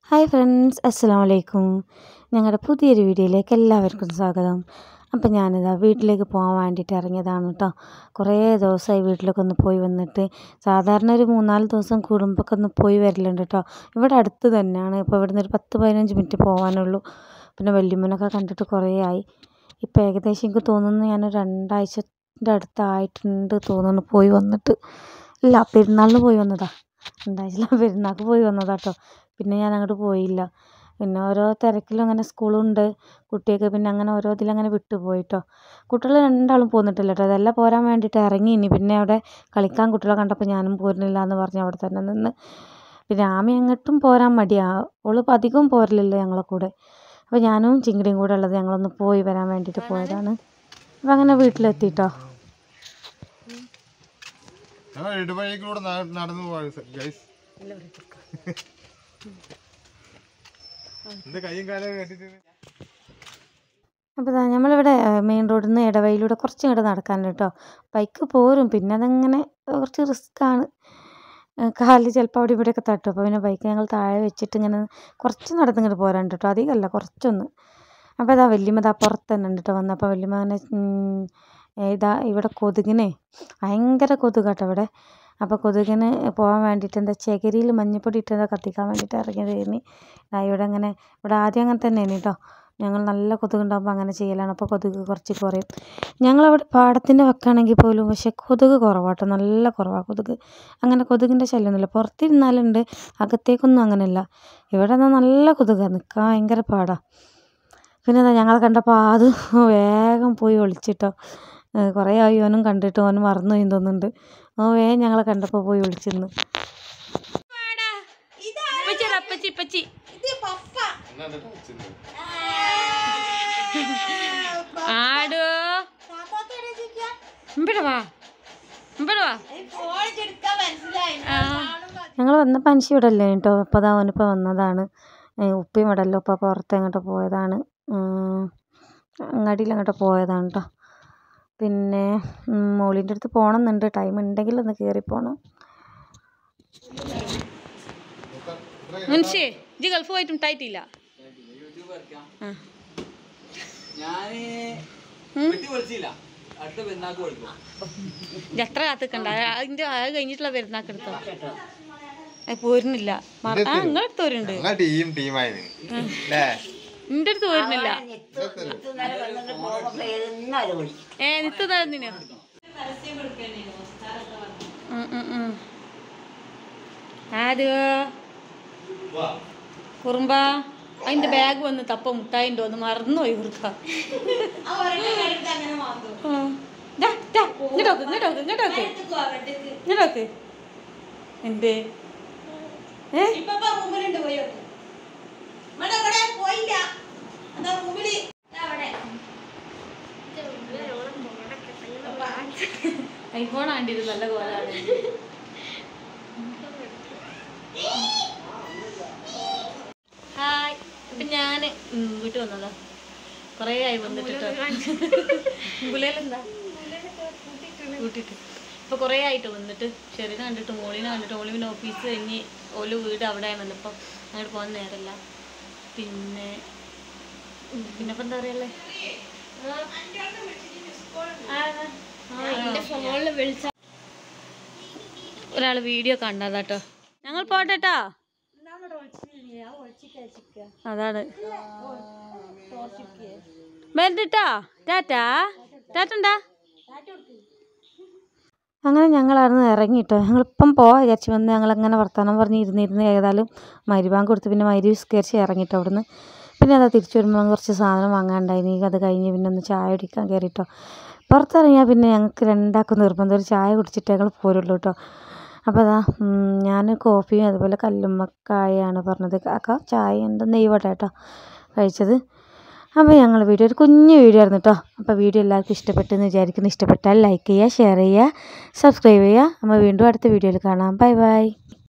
Hi friends അസ്സലാമു അലൈക്കും ഞങ്ങളുടെ പുതിയൊരു വീഡിയോയിലേക്ക് എല്ലാവർക്കും സ്വാഗതം അപ്പം ഞാനിതാ വീട്ടിലേക്ക് പോകാൻ വേണ്ടിയിട്ട് ഇറങ്ങിയതാണ് കേട്ടോ കുറേ ദിവസമായി വീട്ടിലൊക്കെ ഒന്ന് പോയി വന്നിട്ട് സാധാരണ ഒരു മൂന്നാല് ദിവസം കൂടുമ്പോഴൊക്കെ ഒന്ന് പോയി വരലുണ്ട് കേട്ടോ ഇവിടെ അടുത്ത് തന്നെയാണ് ഇപ്പോൾ ഇവിടുന്ന് ഒരു പത്ത് പതിനഞ്ച് മിനിറ്റ് പോകാനുള്ളൂ പിന്നെ വല്യമ്മനൊക്കെ കണ്ടിട്ട് കുറേ ആയി ഇപ്പോൾ ഏകദേശം എനിക്ക് തോന്നുന്നു ഞാൻ രണ്ടാഴ്ചൻ്റെ അടുത്തായിട്ടുണ്ട് തോന്നുന്നു പോയി വന്നിട്ട് ഇല്ല പെരുന്നാളിന് പോയി വന്നതാ രണ്ടാഴ്ച പെരുന്നാൾക്ക് പോയി വന്നതാ കേട്ടോ പിന്നെ ഞാൻ അങ്ങോട്ട് പോയില്ല പിന്നെ ഓരോ തിരക്കിലും അങ്ങനെ സ്കൂളുണ്ട് കുട്ടിയൊക്കെ പിന്നെ അങ്ങനെ ഓരോ ഇതിലങ്ങനെ വിട്ടു പോയിട്ടോ കുട്ടികൾ രണ്ടാളും പോന്നിട്ടില്ല കേട്ടോ അതെല്ലാം പോരാൻ വേണ്ടിയിട്ട് ഇറങ്ങി ഇനി പിന്നെ അവിടെ കളിക്കാൻ കുട്ടികളെ കണ്ടപ്പോൾ ഞാനും പോരുന്നില്ല എന്ന് പറഞ്ഞ് അവിടെ തന്നെ നിന്ന് പിന്നെ ആമി എങ്ങോട്ടും പോരാൻ മടിയാ ഓള് ഇപ്പം അധികം പോരലില്ല ഞങ്ങളെ കൂടെ അപ്പോൾ ഞാനും ചിങ്കിടിയും കൂടെ ഉള്ളത് ഞങ്ങളൊന്ന് പോയി വരാൻ വേണ്ടിയിട്ട് പോയതാണ് അപ്പം അങ്ങനെ വീട്ടിലെത്തിട്ടോ ഞങ്ങൾ ഇടവഴിക്കൂടെ ന- നടന്നു പോയത് ഗൈസ് എന്റെ കൈയും കാലം കെട്ടിട്ട് അപ്പോൾ ദാ നമ്മളിവിടെ മെയിൻ റോഡിൽ നിന്ന് ഇടവഴിയിലൂടെ കുറച്ച് ഇങ്ങോട്ട് നടക്കാനുണ്ട് കേട്ടോ ബൈക്ക് പോരും പിന്നെ അതങ്ങനെ കുറച്ച് റിസ്ക്കാണ് കാലിൽ ചിലപ്പോൾ അവിടെ ഇവിടെയൊക്കെ തട്ടും അപ്പോൾ പിന്നെ ബൈക്ക് ഞങ്ങൾ താഴെ വെച്ചിട്ട് ഇങ്ങനെ കുറച്ച് നടന്നിങ്ങോട്ട് പോരാണ്ട് കേട്ടോ അധികമല്ല കുറച്ചൊന്ന് അപ്പോൾ ഇതാ വല്യമ്മ ഇതാ പുറത്ത് തന്നെ ഉണ്ട് കേട്ടോ വന്നപ്പോൾ വല്യമ്മ അങ്ങനെ ഉം, ഇതാ ഇവിടെ കൊതുകിനെ ഭയങ്കര കൊതുകാട്ടോ ഇവിടെ അപ്പോൾ കൊതുകിന് പോകാൻ വേണ്ടിയിട്ട് എന്താ ചകിരിയിൽ മഞ്ഞപ്പൊടി ഇട്ട് എന്താ കത്തിക്കാൻ വേണ്ടിയിട്ട് ഇറങ്ങിയതായിരുന്നു ദാ ഇവിടെ അങ്ങനെ ഇവിടെ ആദ്യം അങ്ങനെ തന്നെയാണ് കേട്ടോ ഞങ്ങൾ നല്ല കൊതുകുണ്ടാകുമ്പോൾ അങ്ങനെ ചെയ്യലാണ് അപ്പോൾ കൊതുക് കുറച്ച് കുറയും ഞങ്ങളവിടെ പാടത്തിൻ്റെ വക്കാണെങ്കിൽ പോലും പക്ഷേ കൊതുക് കുറവാട്ടോ നല്ല കുറവാണ് കൊതുക് അങ്ങനെ കൊതുകിൻ്റെ ശല്യമൊന്നുമില്ല പുറത്തിരുന്നാലുണ്ട് അകത്തേക്കൊന്നും അങ്ങനെയല്ല ഇവിടെ നിന്നാൽ നല്ല കൊതുകാണ് നിൽക്കാൻ ഭയങ്കര പാടാണ് പിന്നെ എന്താ ഞങ്ങളെ കണ്ടപ്പോൾ അത് വേഗം പോയി ഒളിച്ചിട്ടോ ഏഹ് കുറേ ആയി ഓനും കണ്ടിട്ട് ഓനും മറന്നു പോയി തോന്നുന്നുണ്ട് ഓ വേഗം ഞങ്ങളെ കണ്ടപ്പോൾ പോയി ഒളിച്ചിരുന്നു പച്ചി പച്ചി ആടോ ഇവിടെ വാ ഇവിടെ വാ ആ. ഞങ്ങൾ വന്നപ്പോൾ അൻഷി ഇവിടെ അല്ലേ കേട്ടോ അപ്പോൾ അതാ അവനിപ്പോൾ വന്നതാണ് ഏ, ഉപ്പയും ഇവിടെ അല്ലോ ഇപ്പോൾ പുറത്ത് അങ്ങോട്ട് പോയതാണ് അങ്ങാടിയിൽ അങ്ങോട്ട് പോയതാണ് കേട്ടോ പിന്നെ ഉം, മോളിൻ്റെ അടുത്ത് പോകണമെന്നുണ്ട് ടൈം ഉണ്ടെങ്കിൽ ഒന്ന് കയറി പോകണം മുൻഷി ഇജ്ജ് ഗൾഫ് പോയിട്ട് ഉണ്ടായിട്ടില്ല ആ. ഞാന് വെട്ടി പൊളിച്ചില്ല അടുത്ത പെരുന്നാക്ക് കൊടുക്കും ഇജ്ജ് എത്ര കാത്തിക്കണ്ട അതിന്റെ അത് കഴിഞ്ഞിട്ടുള്ള പെരുന്നാക്ക് എടുത്തോ അത് പോരുന്നില്ല മറ- ആ നിങ്ങളുടെ അടുത്ത് പോരുന്നുണ്ട് ഞങ്ങൾ ടീം ടീമായിരുന്നു അല്ലേ നിന്റെ അടുത്ത് പോരുന്നില്ല ഏ നിത്തു തന്നിനോ ആരോ കുറുമ്പ അതിന്റെ ബാഗ് വന്ന് തപ്പ മുട്ടായിൻ്റെ ഒന്ന് മറന്നുപോയി കുറുക്ക ഇങ്ങോട്ടോക്ക് ഇങ്ങോട്ടോക്ക് ഇങ്ങോട്ടോക്ക് ഇങ്ങോട്ടോക്ക് എന്തേ ഏ ഐഫോൺ ആണ്ടിത് നല്ല കോലാണ് ഹായ് അപ്പൊ ഞാന് ഉം, വീട്ടിൽ വന്നതാ കൊറേ ആയി വന്നിട്ട് ഗുലയിലെന്താ കൂട്ടിട്ട് ഇപ്പൊ കൊറേ ആയിട്ട് വന്നിട്ട് ഷെറിനെ കണ്ടിട്ട് മോളിനെ കണ്ടിട്ട് മോളി പിന്നെ ഓഫീസ് കഴിഞ്ഞ് ഓല് വീട് അവിടെ വന്നപ്പം അങ്ങോട്ട് പോകാൻ നേരല്ല പിന്നെ ഉം, പിന്നെ ഇപ്പൊ എന്താ പറയല്ലേ ഒരാൾ വീഡിയോ കണ്ടതാട്ടോ ഞങ്ങൾ പോട്ടെട്ടാ അതാണ് വരുന്നിട്ടാ ടാറ്റാ ടാറ്റണ്ടാ അങ്ങനെ ഞങ്ങളവിടുന്ന് ഇറങ്ങിട്ടോ ഞങ്ങളിപ്പം പോവാ വിചാരിച്ചു വന്ന് ഞങ്ങളങ്ങനെ വർത്തമാനം പറഞ്ഞ് ഇരുന്നിരുന്ന് ഏതായാലും മരുവാൻ കൊടുത്ത് പിന്നെ മരു വിസ്കരിച്ച് ഇറങ്ങിട്ടോ അവിടുന്ന് പിന്നെ അതാ തിരിച്ചു വരുമ്പോൾ കുറച്ച് സാധനം വാങ്ങാണ്ടായിനി അത് കഴിഞ്ഞ് പിന്നെ ഒന്ന് ചായ കുടിക്കാൻ കയറിട്ടോ പുറത്തിറങ്ങിയാൽ പിന്നെ ഞങ്ങൾക്ക് രണ്ടാൾക്കും നിർബന്ധം ഒരു ചായ കുടിച്ചിട്ട് ഞങ്ങൾ പോരുള്ളൂ കേട്ടോ അപ്പോൾ അതാ ഞാൻ കോഫിയും അതുപോലെ കല്ലുമ്മക്കായാണ് പറഞ്ഞത് കാക്ക ചായ ഉണ്ട് നെയ്വട കേട്ടോ കഴിച്ചത് അപ്പോൾ ഞങ്ങൾ വീഡിയോ ഒരു കുഞ്ഞു വീഡിയോ ആയിരുന്നു കേട്ടോ അപ്പോൾ വീഡിയോ എല്ലാവർക്കും ഇഷ്ടപ്പെട്ടെന്ന് വിചാരിക്കുന്നു ഇഷ്ടപ്പെട്ടാൽ ലൈക്ക് ചെയ്യുക ഷെയർ ചെയ്യുക സബ്സ്ക്രൈബ് ചെയ്യുക നമ്മൾ വീണ്ടും അടുത്ത വീഡിയോയിൽ കാണാം ബൈ ബൈ